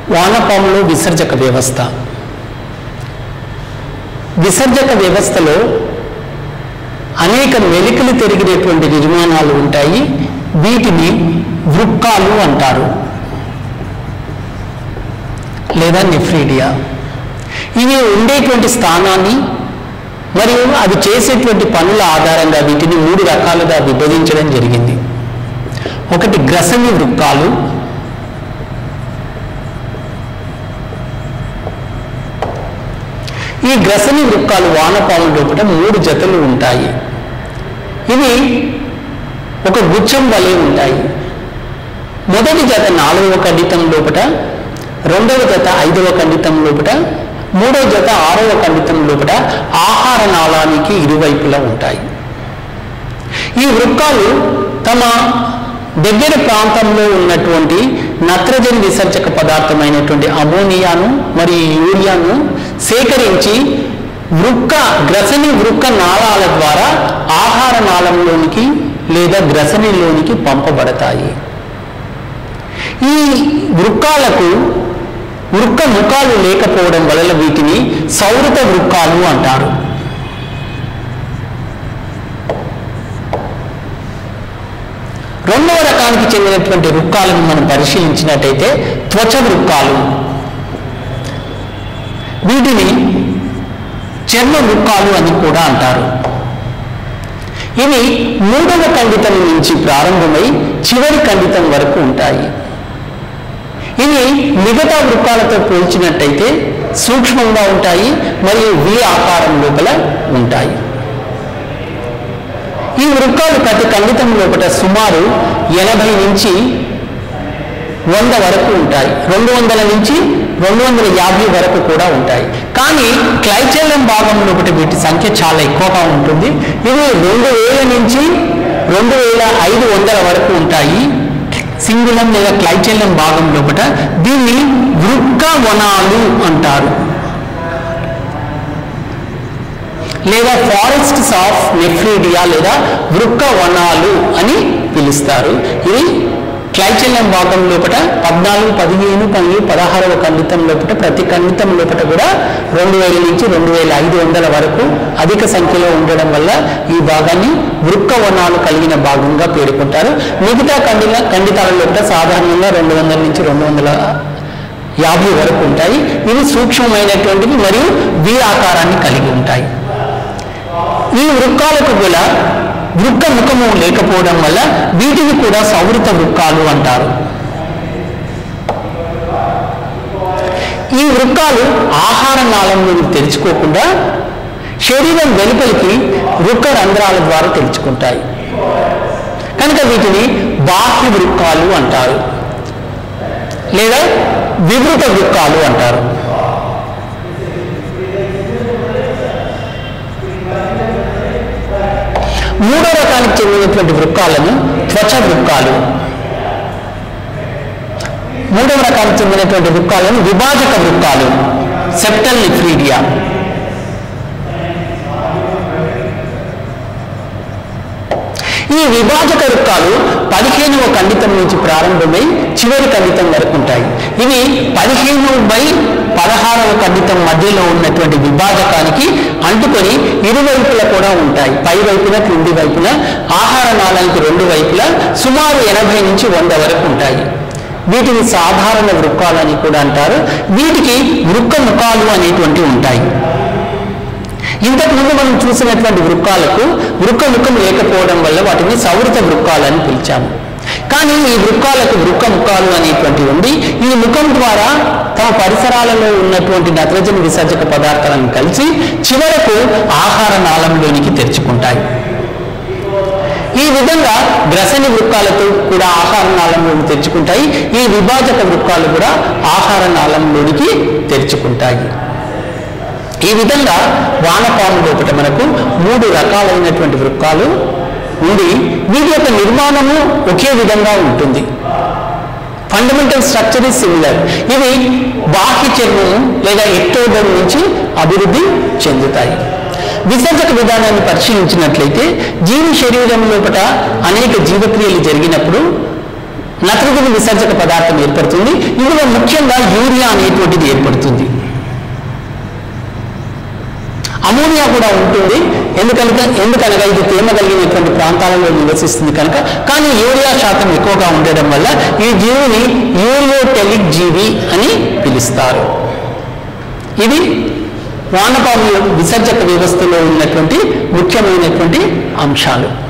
వానపాములో విసర్జక వ్యవస్థ విసర్జక వ్యవస్థలో అనేక మెలికలు తిరిగినటువంటి నిర్మాణాలు ఉంటాయి వీటిని వృక్కాలు అంటారు లేదా నెఫ్రీడియా ఇవి ఉండేటువంటి స్థానాన్ని మరియు అవి చేసేటువంటి పనుల ఆధారంగా వీటిని మూడు రకాలుగా విభజించడం జరిగింది ఒకటి గ్రసని వృక్కాలు ఈ గ్రసని వృక్కాలు వానపాముల లోపల మూడు జతలు ఉంటాయి ఇవి ఒక గుచ్చం వలె ఉంటాయి మొదటి జత నాలుగవ ఖండితం లోపట రెండవ జత ఐదవ ఖండితం లోపట మూడవ జత ఆరవ ఖండితం లోపట ఆహార నాళానికి ఇరువైపులా ఉంటాయి ఈ వృక్కాలు తమ దగ్గర ప్రాంతంలో ఉన్నటువంటి నత్రజని విసర్జక పదార్థమైనటువంటి అమోనియాను మరియు యూరియాను సేకరించి వృక్క గ్రసని వృక్క నాళాల ద్వారా ఆహార నాళంలోనికి లేదా గ్రసనిలోనికి పంపబడతాయి ఈ వృక్కాలకు వృక్క ముఖాలు లేకపోవడం వలన వీటిని సౌరత వృక్కాలు అంటారు రెండవ రకానికి చెందినటువంటి వృక్కాలను మనం పరిశీలించినట్టయితే త్వచ వృక్కాలు వీటిని చర్మ వృక్కాలు అని కూడా అంటారు ఇవి మూడవ ఖండితం నుంచి ప్రారంభమై చివరి ఖండితం వరకు ఉంటాయి ఇవి మిగతా వృక్కాలతో పోల్చినట్టయితే సూక్ష్మంగా ఉంటాయి మరియు వి ఆకారం లోపల ఉంటాయి ఈ వృక్కాలు ప్రతి ఖండితం లోపల సుమారు ఎనభై నుంచి వంద వరకు ఉంటాయి రెండు వందల నుంచి రెండు వందల యాభై వరకు కూడా ఉంటాయి కానీ క్లైచల్యం భాగం లోపల వీటి సంఖ్య చాలా ఎక్కువగా ఉంటుంది ఇవి రెండు వేల నుంచి రెండు వేల ఐదు వందల వరకు ఉంటాయి సింగులం లేదా క్లైచల్యం భాగం లోపల దీన్ని వృక్క వనాలు అంటారు లేదా ఫారెస్ట్స్ ఆఫ్ నెఫ్రీడియా లేదా వృక్క వనాలు అని పిలుస్తారు ఇవి క్లైచల్యం భాగం లోపల పద్నాలుగు పదిహేను పన్నెండు పదహారవ ఖండితం లోపల ప్రతి ఖండితం లోపల కూడా రెండు వేల నుంచి రెండు వేల ఐదు వందల వరకు అధిక సంఖ్యలో ఉండడం వల్ల ఈ భాగాన్ని వృక్క వనాలు కలిగిన భాగంగా పేర్కొంటారు మిగతా ఖండిత ఖండితాల లోపల సాధారణంగా రెండు వందల నుంచి రెండు వందల యాభై వరకు ఉంటాయి ఇవి సూక్ష్మమైనటువంటివి మరియు వి ఆకారాన్ని కలిగి ఉంటాయి ఈ వృక్కాలకు కూడా వృక్క ముఖము లేకపోవడం వల్ల వీటిని కూడా సౌరిత వృక్కాలు అంటారు ఈ వృక్కాలు ఆహార నాళంలో తెరుచుకోకుండా శరీరం వెలుపలికి వృక్క రంధ్రాల ద్వారా తెరుచుకుంటాయి కనుక వీటిని బాహ్య వృక్కాలు అంటారు లేదా వివృత వృక్కాలు అంటారు మూడో రకానికి చెందినటువంటి వృక్కాలను త్వచ వృక్కాలు మూడవ రకానికి చెందినటువంటి వృక్కాలను విభాజక వృక్కాలు సెప్టల్ లిఫ్రీడియా ఈ విభాజక వృక్కాలు పదిహేనవ ఖండితం నుంచి ప్రారంభమై చివరి ఖండితం వరకు ఉంటాయి ఇవి పదిహేను బై పదహారవ ఖండితం మధ్యలో ఉన్నటువంటి విభాజకానికి అంటుకొని ఇరువైపులా కూడా ఉంటాయి పై వైపున క్రింది వైపున ఆహార నాళానికి రెండు వైపులా సుమారు ఎనభై నుంచి వంద వరకు ఉంటాయి వీటిని సాధారణ వృక్కాలని కూడా అంటారు వీటికి వృక్క ముఖాలు అనేటువంటివి ఉంటాయి ఇంతకు ముందు మనం చూసినటువంటి వృక్కాలకు వృక్క ముఖం లేకపోవడం వల్ల వాటిని సౌరిత వృక్కాలని పిలిచాము కానీ ఈ వృక్కాలకు వృక్క ముఖాలు అనేటువంటివి ఉంది ఈ ముఖం ద్వారా తమ పరిసరాలలో ఉన్నటువంటి నత్రజని విసర్జక పదార్థాలను కలిసి చివరకు ఆహార నాళంలోనికి తెరుచుకుంటాయి ఈ విధంగా గ్రసని వృక్కాలతో కూడా ఆహార నాళంలోకి తెరుచుకుంటాయి ఈ విభాజక వృక్కాలు కూడా ఆహార నాళంలోనికి తెరుచుకుంటాయి ఈ విధంగా వానపాము లోపల మనకు మూడు రకాలైనటువంటి వృక్కాలు ఉండి వీటి యొక్క నిర్మాణము ఒకే విధంగా ఉంటుంది ఫండమెంటల్ స్ట్రక్చర్ ఇస్ సిమిలర్ ఇవి బాహ్య చర్మము లేదా ఎక్టోడర్ నుంచి అభివృద్ధి చెందుతాయి విసర్జక విధానాన్ని పరిశీలించినట్లయితే జీవి శరీరం లోపల అనేక జీవక్రియలు జరిగినప్పుడు నత్రజని విసర్జక పదార్థం ఏర్పడుతుంది ఇందులో ముఖ్యంగా యూరియా అనేటువంటిది ఏర్పడుతుంది అమోనియా కూడా ఉంటుంది ఎందుకనగా ఎందుకనగా ఇది తేమ కలిగినటువంటి ప్రాంతాలలో నివసిస్తుంది కనుక కానీ యూరియా శాతం ఎక్కువగా ఉండడం వల్ల ఈ జీవిని యూరియోటెలిక్ జీవి అని పిలుస్తారు ఇవి వానపాముల విసర్జక వ్యవస్థలో ఉన్నటువంటి ముఖ్యమైనటువంటి అంశాలు